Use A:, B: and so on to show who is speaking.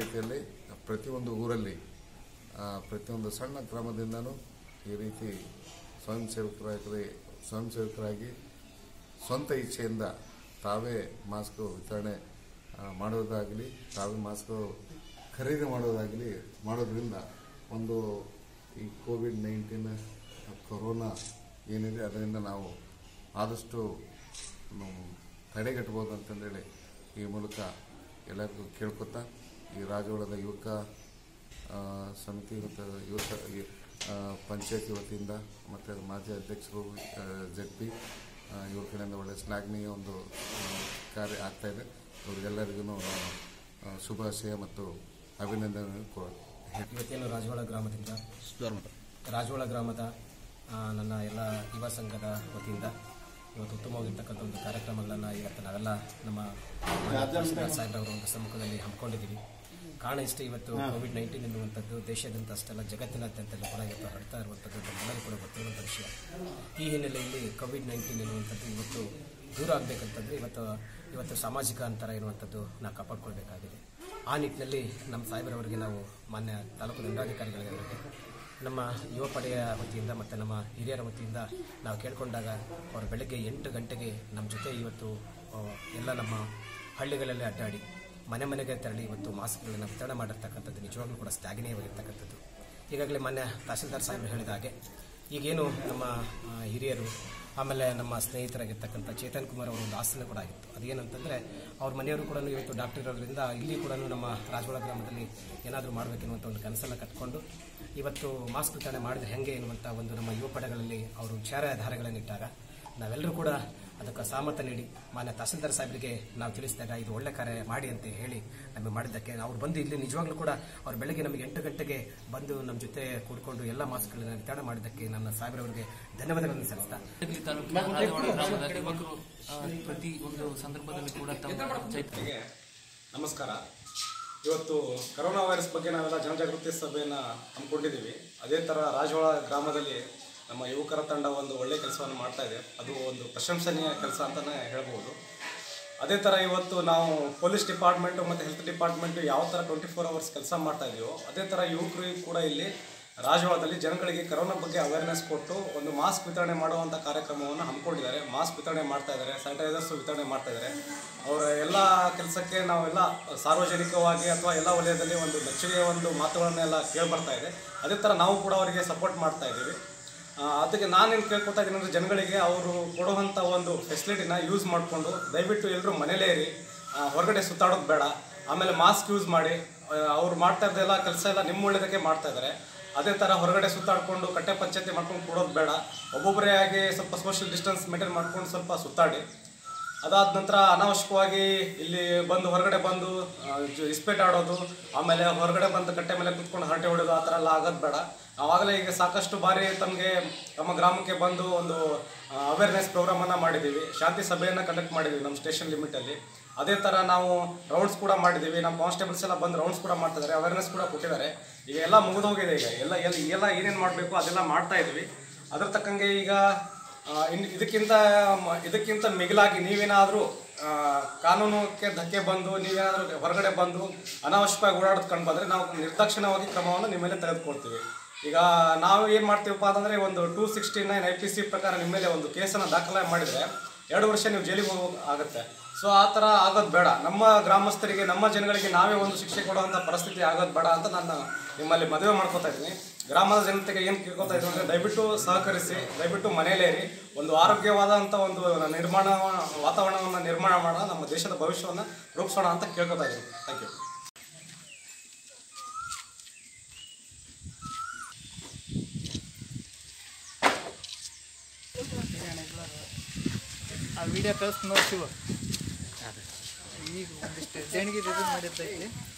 A: ರೀತಿಯಲ್ಲಿ ಪ್ರತಿಯೊಂದು ಊರಲ್ಲಿ ಆ, ಪ್ರತಿಯೊಂದು ಸಣ್ಣ ಗ್ರಾಮದಿಂದನೂ ಈ ರೀತಿ ಸ್ವಯಂ ಸೇವಕರಾಗಿ ಸ್ವಯಂ ಸೇವಕರಾಗಿ ಸ್ವಂತ ಇಚ್ಛೆಯಿಂದ ತಾವೇ ಮಾಸ್ಕ್ ವಿತರಣೆ ಆ, ಮಾಡೋದಾಗಲಿ ತಾವೇ ಮಾಸ್ಕ್ ಖರೀದಿ ಮಾಡೋದಾಗಲಿ ಮಾಡೋದ್ರಿಂದ ಒಂದು ಈ ಕೋವಿಡ್ ನೈನ್ಟೀನ್ ಕೊರೋನಾ ಏನಿದೆ ಅದರಿಂದ ನಾವು ಆದಷ್ಟು ನಾವು ತಡೆಗಟ್ಟಬಹುದು ಅಂತಂದೇಳಿ ಈ ಮೂಲಕ ಎಲ್ಲರಿಗೂ ಕೇಳ್ಕೊತಾ ಈ ರಾಜವಾಡದ ಯುವಕ ಆ, ಸಮಿತಿ ಮತ್ತು ಯುವಕ ಈ, ಆ, ಪಂಚಾಯತಿ ವತಿಯಿಂದ ಮತ್ತು ಮಾಜಿ ಅಧ್ಯಕ್ಷರು ಜೆಡ್ ಪಿ ಇವ್ರ ಕಡೆಯಿಂದ ಒಳ್ಳೆ ಶ್ಲಾಘನೀಯ ಒಂದು ಆ, ಕಾರ್ಯ ಆಗ್ತಾ ಇದೆ ಇವ್ರಿಗೆಲ್ಲರಿಗೂ ನಾನು ಆ, ಶುಭಾಶಯ ಮತ್ತು ಅಭಿನಂದನೆ ಕೋ
B: ಇವತ್ತೇನು ರಾಜವಾಡ ಗ್ರಾಮದಿಂದ ರಾಜವಾಡ ಗ್ರಾಮದ ಆ, ನನ್ನ ಎಲ್ಲ ಯುವ ಸಂಘದ ವತಿಯಿಂದ ಇವತ್ತು ಉತ್ತಮವಾಗಿರ್ತಕ್ಕಂಥ ಒಂದು ಕಾರ್ಯಕ್ರಮಗಳನ್ನು ಇವತ್ತು ನಾವೆಲ್ಲ ನಮ್ಮ ಸಾಹೇಬ್ರವರ ಒಂದು ಸಮ್ಮುಖದಲ್ಲಿ ಹಮ್ಮಿಕೊಂಡಿದ್ದೀವಿ ಕಾರಣ ಇಷ್ಟೇ ಇವತ್ತು ಕೋವಿಡ್ ನೈನ್ಟೀನ್ ಎನ್ನುವಂಥದ್ದು ದೇಶಾದ್ಯಂತ ಅಷ್ಟೆಲ್ಲ ಜಗತ್ತಿನಾದ್ಯಂತೆಲ್ಲ ಕೂಡ ಇವತ್ತು ಹರಡ್ತಾ ಇರುವಂಥದ್ದು ನಮ್ಮೆಲ್ಲರಿಗೂ ಕೂಡ ಗೊತ್ತಿರುವಂಥ ವಿಷಯ ಈ ಹಿನ್ನೆಲೆಯಲ್ಲಿ ಕೋವಿಡ್ ನೈನ್ಟೀನ್ ಎನ್ನುವಂಥದ್ದು ಇವತ್ತು ದೂರ ಆಗಬೇಕಂತಂದ್ರೆ ಇವತ್ತು ಇವತ್ತು ಸಾಮಾಜಿಕ ಅಂತರ ಇರುವಂಥದ್ದು ನಾವು ಕಾಪಾಡ್ಕೊಳ್ಬೇಕಾಗಿದೆ ಆ ನಿಟ್ಟಿನಲ್ಲಿ ನಮ್ಮ ಸಾಹೇಬರವರಿಗೆ ನಾವು ಮಾನ್ಯ ತಾಲೂಕು ದಂಡಾಧಿಕಾರಿಗಳಿಗೆ ನಮ್ಮ ಯುವ ಪಡೆಯ ವತಿಯಿಂದ ಮತ್ತು ನಮ್ಮ ಹಿರಿಯರ ವತಿಯಿಂದ ನಾವು ಕೇಳ್ಕೊಂಡಾಗ ಅವರು ಬೆಳಗ್ಗೆ ಎಂಟು ಗಂಟೆಗೆ ನಮ್ಮ ಜೊತೆ ಇವತ್ತು ಆ, ಎಲ್ಲ ನಮ್ಮ ಹಳ್ಳಿಗಳಲ್ಲಿ ಅಡ್ಡಾಡಿ ಮನೆ ಮನೆಗೆ ತೆರಳಿ ಇವತ್ತು ಮಾಸ್ಕ್ಗಳನ್ನು ವಿತರಣೆ ಮಾಡಿರ್ತಕ್ಕಂಥದ್ದು ನಿಜವಾಗ್ಲೂ ಕೂಡ ಶ್ಲಾಘನೀಯವಾಗಿರ್ತಕ್ಕಂಥದ್ದು ಈಗಾಗಲೇ ಮಾನ್ಯ ತಹಸೀಲ್ದಾರ್ ಸಾಹೇಬರು ಹೇಳಿದ ಹಾಗೆ ಈಗೇನು ನಮ್ಮ ಆ, ಹಿರಿಯರು ಆಮೇಲೆ ನಮ್ಮ ಸ್ನೇಹಿತರಾಗಿರ್ತಕ್ಕಂಥ ಚೇತನ್ ಕುಮಾರ್ ಅವರ ಒಂದು ಆಸನ ಕೂಡ ಆಗಿತ್ತು ಅದೇನಂತಂದರೆ ಅವ್ರ ಮನೆಯವರು ಕೂಡ ಇವತ್ತು ಡಾಕ್ಟರ್ ಇರೋದ್ರಿಂದ ಇಲ್ಲಿ ಕೂಡ ನಮ್ಮ ರಾಜವಾಡ ಗ್ರಾಮದಲ್ಲಿ ಏನಾದರೂ ಮಾಡಬೇಕೆನ್ನುವಂಥ ಒಂದು ಕನಸನ್ನು ಕಟ್ಕೊಂಡು ಇವತ್ತು ಮಾಸ್ಕ್ ವಿತರಣೆ ಮಾಡಿದ್ರೆ ಹೆಂಗೆ ಎನ್ನುವಂಥ ಒಂದು ನಮ್ಮ ಯುವ ಪಡೆಗಳಲ್ಲಿ ಅವರು ವಿಚಾರಧಾರೆಗಳನ್ನಿಟ್ಟಾಗ ನಾವೆಲ್ಲರೂ ಕೂಡ ಅದಕ್ಕೆ ಸಹಮತ ನೀಡಿ ಮಾನ್ಯ ತಹಸೀಲ್ದಾರ್ ಸಾಹೇಬರಿಗೆ ನಾವು ತಿಳಿಸಿದಾಗ ಇದು ಒಳ್ಳೆ ಕಾರ್ಯ ಮಾಡಿ ಅಂತ ಹೇಳಿ ನಮಗೆ ಮಾಡಿದ್ದಕ್ಕೆ ಅವ್ರು ಬಂದು ಇಲ್ಲಿ ನಿಜವಾಗ್ಲೂ ಕೂಡ ಅವ್ರು ಬೆಳಗ್ಗೆ ನಮಗೆ ಎಂಟು ಗಂಟೆಗೆ ಬಂದು ನಮ್ಮ ಜೊತೆ ಕೂಡ್ಕೊಂಡು ಎಲ್ಲ ಮಾಸ್ಕ್ಗಳನ್ನು ವಿತರಣೆ ಮಾಡಿದ್ದಕ್ಕೆ ನನ್ನ ಸಾಹೇಬ್ರವರಿಗೆ ಧನ್ಯವಾದಗಳನ್ನು ಸಲ್ಲಿಸ್ತಾ
C: ಹುಬ್ಬಳ್ಳಿ ತಾಲೂಕಿನ ರಾಜವಾಡ ಗ್ರಾಮದ ಯುವಕರು ಆ, ಪ್ರತಿ ಒಂದು ಸಂದರ್ಭದಲ್ಲಿ ಕೂಡ ತಮ್ಮ ಚೈತನ್ಯ
D: ಗೆ ನಮಸ್ಕಾರ ಇವತ್ತು ಕರೋನಾ ವೈರಸ್ ಬಗ್ಗೆ ನಾವೆಲ್ಲ ಜನಜಾಗೃತಿ ಸಭೆಯನ್ನು ಹಮ್ಮಿಕೊಂಡಿದ್ದೀವಿ ಅದೇ ಥರ ರಾಜವಾಳ ಗ್ರಾಮದಲ್ಲಿ ನಮ್ಮ ಯುವಕರ ತಂಡ ಒಂದು ಒಳ್ಳೆಯ ಕೆಲಸವನ್ನು ಮಾಡ್ತಾ ಇದೆ ಅದು ಒಂದು ಪ್ರಶಂಸನೀಯ ಕೆಲಸ ಅಂತಲೇ ಹೇಳ್ಬೋದು ಅದೇ ಥರ ಇವತ್ತು ನಾವು ಪೊಲೀಸ್ ಡಿಪಾರ್ಟ್ಮೆಂಟು ಮತ್ತು ಹೆಲ್ತ್ ಡಿಪಾರ್ಟ್ಮೆಂಟು ಯಾವ ಥರ ಟ್ವೆಂಟಿ ಫೋರ್ ಅವರ್ಸ್ ಕೆಲಸ ಮಾಡ್ತಾ ಇದೆಯೋ ಅದೇ ಥರ ಯುವಕರಿಗೂ ಕೂಡ ಇಲ್ಲಿ ರಾಜವಾಳದಲ್ಲಿ ಜನಗಳಿಗೆ ಕರೋನಾ ಬಗ್ಗೆ ಅವೇರ್ನೆಸ್ ಕೊಟ್ಟು ಒಂದು ಮಾಸ್ಕ್ ವಿತರಣೆ ಮಾಡುವಂಥ ಕಾರ್ಯಕ್ರಮವನ್ನು ಹಮ್ಮಿಕೊಂಡಿದ್ದಾರೆ ಮಾಸ್ಕ್ ವಿತರಣೆ ಮಾಡ್ತಾ ಇದ್ದಾರೆ ಸ್ಯಾನಿಟೈಸರ್ಸ್ ವಿತರಣೆ ಮಾಡ್ತಾ ಇದ್ದಾರೆ ಅವರ ಎಲ್ಲ ಕೆಲಸಕ್ಕೆ ನಾವೆಲ್ಲ ಸಾರ್ವಜನಿಕವಾಗಿ ಅಥವಾ ಎಲ್ಲ ವಲಯದಲ್ಲಿ ಒಂದು ಮೆಚ್ಚುಗೆಯ ಒಂದು ಮಾತುಗಳನ್ನೆಲ್ಲ ಕೇಳ್ಬರ್ತಾ ಇದೆ ಅದೇ ಥರ ನಾವು ಕೂಡ ಅವರಿಗೆ ಸಪೋರ್ಟ್ ಮಾಡ್ತಾ ಇದ್ದೀವಿ ಆ, ಅದಕ್ಕೆ ನಾನೇನು ಕೇಳ್ಕೊತಾ ಇದ್ದೀನಿ ಅಂದರೆ ಜನಗಳಿಗೆ ಅವರು ಕೊಡುವಂಥ ಒಂದು ಫೆಸಿಲಿಟಿನ ಯೂಸ್ ಮಾಡಿಕೊಂಡು ದಯವಿಟ್ಟು ಎಲ್ಲರೂ ಮನೇಲೇ ಇರಿ ಆ, ಹೊರಗಡೆ ಸುತ್ತಾಡೋದು ಬೇಡ ಆಮೇಲೆ ಮಾಸ್ಕ್ ಯೂಸ್ ಮಾಡಿ ಆ, ಅವ್ರು ಮಾಡ್ತಾ ಇದ್ದೆಲ್ಲ ಕೆಲಸ ಎಲ್ಲ ನಿಮ್ಮ ಒಳ್ಳೇದಕ್ಕೆ ಮಾಡ್ತಾ ಇದ್ದಾರೆ ಅದೇ ಥರ ಹೊರಗಡೆ ಸುತ್ತಾಡಿಕೊಂಡು ಕಟ್ಟೆ ಪಂಚಾಯತಿ ಮಾಡ್ಕೊಂಡು ಕೊಡೋದು ಬೇಡ ಒಬ್ಬೊಬ್ಬರೇ ಆಗಿ ಸ್ವಲ್ಪ ಸೋಷಿಯಲ್ ಡಿಸ್ಟೆನ್ಸ್ ಮೇಂಟೈನ್ ಮಾಡ್ಕೊಂಡು ಸ್ವಲ್ಪ ಸುತ್ತಾಡಿ ಅದಾದ ನಂತರ ಅನಾವಶ್ಯಕವಾಗಿ ಇಲ್ಲಿ ಬಂದು ಹೊರಗಡೆ ಬಂದು ಆ, ಜ- ಇಸ್ಪೇಟ್ ಆಡೋದು ಆಮೇಲೆ ಹೊರಗಡೆ ಬಂದು ಕಟ್ಟೆ ಮೇಲೆ ಕುತ್ಕೊಂಡು ಹರಟೆ ಹೊಡೋದು ಆ ಥರ ಎಲ್ಲ ಆಗೋದು ಬೇಡ ಆವಾಗಲೇ ಈಗ ಸಾಕಷ್ಟು ಬಾರಿ ತಮಗೆ ನಮ್ಮ ಗ್ರಾಮಕ್ಕೆ ಬಂದು ಒಂದು ಅವೇರ್ನೆಸ್ ಪ್ರೋಗ್ರಾಮನ್ನು ಮಾಡಿದ್ದೀವಿ ಶಾಂತಿ ಸಭೆಯನ್ನು ಕಂಡಕ್ಟ್ ಮಾಡಿದ್ದೀವಿ ನಮ್ಮ ಸ್ಟೇಷನ್ ಲಿಮಿಟಲ್ಲಿ ಅದೇ ಥರ ನಾವು ರೌಂಡ್ಸ್ ಕೂಡ ಮಾಡಿದ್ದೀವಿ ನಮ್ಮ ಕಾನ್ಸ್ಟೇಬಲ್ಸ್ ಎಲ್ಲ ಬಂದು ರೌಂಡ್ಸ್ ಕೂಡ ಮಾಡ್ತಿದ್ದಾರೆ ಅವೇರ್ನೆಸ್ ಕೂಡ ಕೊಟ್ಟಿದ್ದಾರೆ ಈಗ ಎಲ್ಲ ಮುಗಿದೋಗಿದೆ ಈಗ ಎಲ್ಲ ಎಲ್ಲ ಎಲ್ಲ ಏನೇನು ಮಾಡಬೇಕು ಅದೆಲ್ಲ ಮಾಡ್ತಾ ಇದ್ವಿ ಅದ್ರ ತಕ್ಕಂಗೆ ಈಗ ಆ, ಇನ್ ಇದಕ್ಕಿಂತ ಮ- ಇದಕ್ಕಿಂತ ಮಿಗಿಲಾಗಿ ನೀವೇನಾದರೂ ಕಾನೂನುಕ್ಕೆ ಧಕ್ಕೆ ಬಂದು ನೀವೇನಾದರೂ ಹೊರಗಡೆ ಬಂದು ಅನಾವಶ್ಯಕವಾಗಿ ಓಡಾಡೋದು ಕಂಡು ಬಂದರೆ ನಾವು ನಿರ್ದಾಕ್ಷಿಣ್ಯವಾಗಿ ಕ್ರಮವನ್ನು ನಿಮ್ಮ ಮೇಲೆ ತೆಗೆದುಕೊಳ್ತೀವಿ ಈಗ ನಾವು ಏನು ಮಾಡ್ತೀವಪ್ಪ ಅಂತಂದರೆ ಒಂದು two sixty nine I P C ಪ್ರಕಾರ ನಿಮ್ಮ ಮೇಲೆ ಒಂದು ಕೇಸನ್ನು ದಾಖಲೆ ಮಾಡಿದರೆ ಎರಡು ವರ್ಷ ನೀವು ಜೈಲಿಗೆ ಹೋಗೋ ಆಗುತ್ತೆ ಸೊ ಆ ಥರ ಆಗೋದು ಬೇಡ ನಮ್ಮ ಗ್ರಾಮಸ್ಥರಿಗೆ ನಮ್ಮ ಜನಗಳಿಗೆ ನಾವೇ ಒಂದು ಶಿಕ್ಷೆ ಕೊಡುವಂಥ ಪರಿಸ್ಥಿತಿ ಆಗೋದು ಬೇಡ ಅಂತ ನಾನು ನಿಮ್ಮಲ್ಲಿ ಮದುವೆ ಮಾಡ್ಕೋತಾ ಇದ್ದೀನಿ ಗ್ರಾಮದ ಜನತೆಗೆ ಏನು ಕೇಳ್ಕೊತಾ ಇದ್ದೀನಿ ಅಂದರೆ ದಯವಿಟ್ಟು ಸಹಕರಿಸಿ ದಯವಿಟ್ಟು ಮನೆಯಲ್ಲೇ ಇರಿ ಒಂದು ಆರೋಗ್ಯವಾದಂಥ ಒಂದು ನಿರ್ಮಾಣ ವಾತಾವರಣವನ್ನು ನಿರ್ಮಾಣ ಮಾಡೋಣ ನಮ್ಮ ದೇಶದ ಭವಿಷ್ಯವನ್ನು ರೂಪಿಸೋಣ ಅಂತ ಕೇಳ್ಕೊತಾ ಇದ್ದೀನಿ ಥ್ಯಾಂಕ್ ಯು
E: ಆ ವಿಡಿಯೋ ಕಳಿಸ್ ನೋಡ್ತೀವ ಈಗ ಒಂದಿಷ್ಟು ದೇಣಿಗೆ ಇದು ಮಾಡಿರ್ತೈತಿ